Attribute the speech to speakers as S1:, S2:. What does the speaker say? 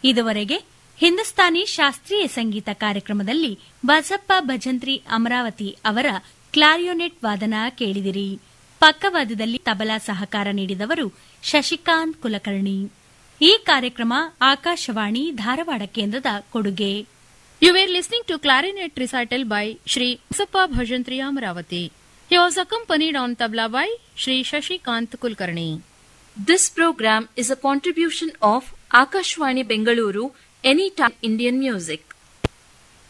S1: ಇದುವರೆಗೆ ಹಿಂದೂಸ್ತಾನಿ ಶಾಸ್ತ್ರೀಯ ಸಂಗೀತ ಕಾರ್ಯಕ್ರಮದಲ್ಲಿ ಬಸಪ್ಪ ಭಜಂತ್ರಿ ಅಮರಾವತಿ ಅವರ ಕ್ಲಾರಿಯೋನೆಟ್ ವಾದನ ಕೇಳಿದಿರಿ ಪಕ್ಕವಾದದಲ್ಲಿ ತಬಲಾ ಸಹಕಾರ ನೀಡಿದವರು ಶಶಿಕಾಂತ್ ಕುಲಕರ್ಣಿ ಈ ಕಾರ್ಯಕ್ರಮ ಆಕಾಶವಾಣಿ ಧಾರವಾಡ ಕೇಂದ್ರದ ಕೊಡುಗೆ
S2: You were listening to clarinet recital by Shri Sappa Bhajantri Amravati. He was accompanied on tabla by Shri Shashikant Kulkarni.
S3: This program is a contribution of Akashwani Bengaluru Anytime Indian Music.